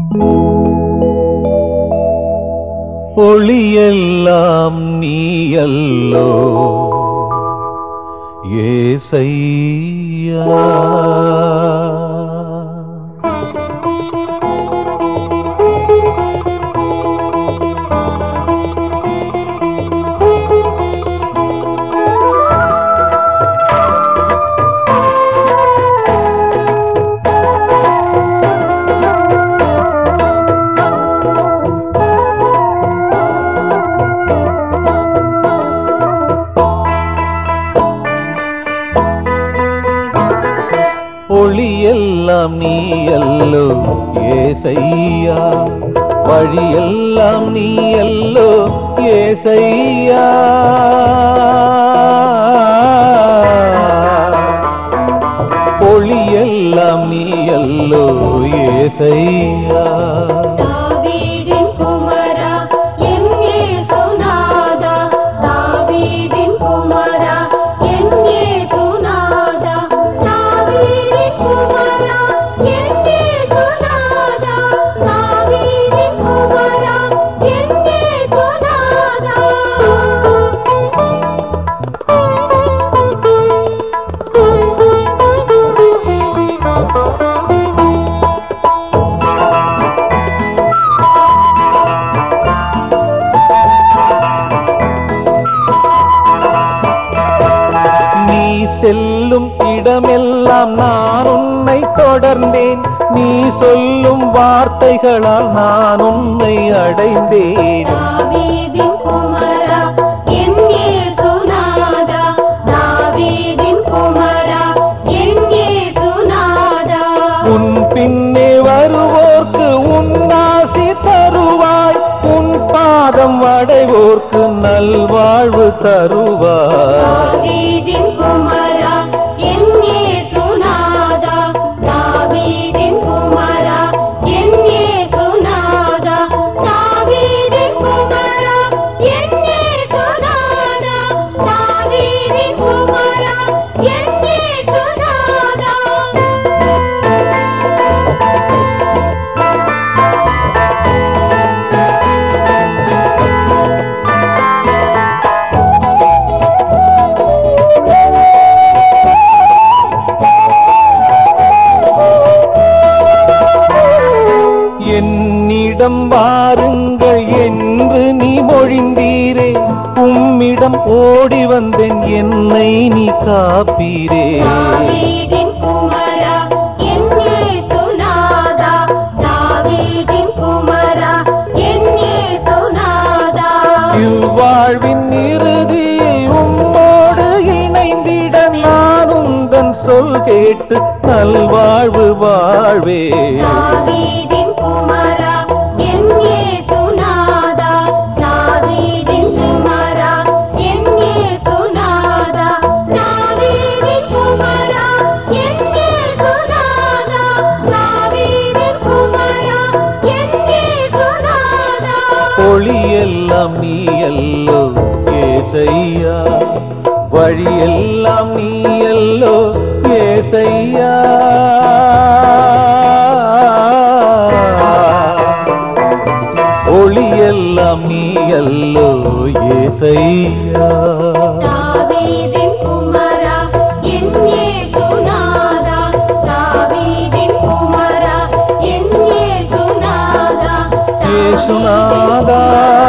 ஒளியெல்லாம் நீயல்லோ ஏசையா ஒளியெல்லாம் நீயல்லோ ஏசையா வழியெல்லாம் நீயல்லோ ஏசையா ஒளியெல்லாம் நீயல்லோ ஏசையா தாவீதின் குமரா என் இயேசுநாதா தாவீதின் குமரா என் இயேசுநாதா தாவீதின் குமரா என் இயேசுநாதா தாவீதின் குமரா என் இயேசுநாதா நீ செல்லும் இடமெல்லாம் நான் உன்னை தொடர்ந்தேன் நீ சொல்லும் வார்த்தைகளால் நான் உன்னை அடைந்தேன் தாவீதின் குமரா என் இயேசுநாதா தாவீதின் குமரா என் இயேசுநாதா உன் பின்னே வருவோர்க்கு உன்னாசி தருவாய் உன் பாதம் அடைவோர்க்கு நல்வாழ்வு தருவாய் தாவீதின் குமரா என் இயேசுநாதா தாவீதின் குமரா என் இயேசுநாதா தாவீதின் குமரா என் இயேசுநாதா தாவீதின் குமரா என் இயேசுநாதா என்னிடம் வாருங்கள் என்று நீ மொழிந்தீரே உம்மிடம் ஓடி வந்தேன் என்னை நீ காப்பீரே தாவீதின் குமரா என் இயேசுநாதா தாவீதின் குமரா என் இயேசுநாதா இவ்வாழ்வின் இறுதியை உம்மோடு இணைந்திட நான் உந்தன் சொல் கேட்டு நல்வாழ்வு வாழ்வே தாவீதின் குமரா என் இயேசுநாதா தாவீதின் குமரா என் இயேசுநாதா தாவீதின் குமரா என் இயேசுநாதா தாவீதின் குமரா என் இயேசுநாதா ஒளியெல்லாம் நீ அல்லோ ஏசையா வழியெல்லாம் நீ அல்லோ ஏசையா ஒளியெல்லாம் நீ அல்லோ ஏசையா தாவீதின் குமரா என் இயேசுநாதா தாவீதின் குமரா என் இயேசுநாதா ஏசுநாதா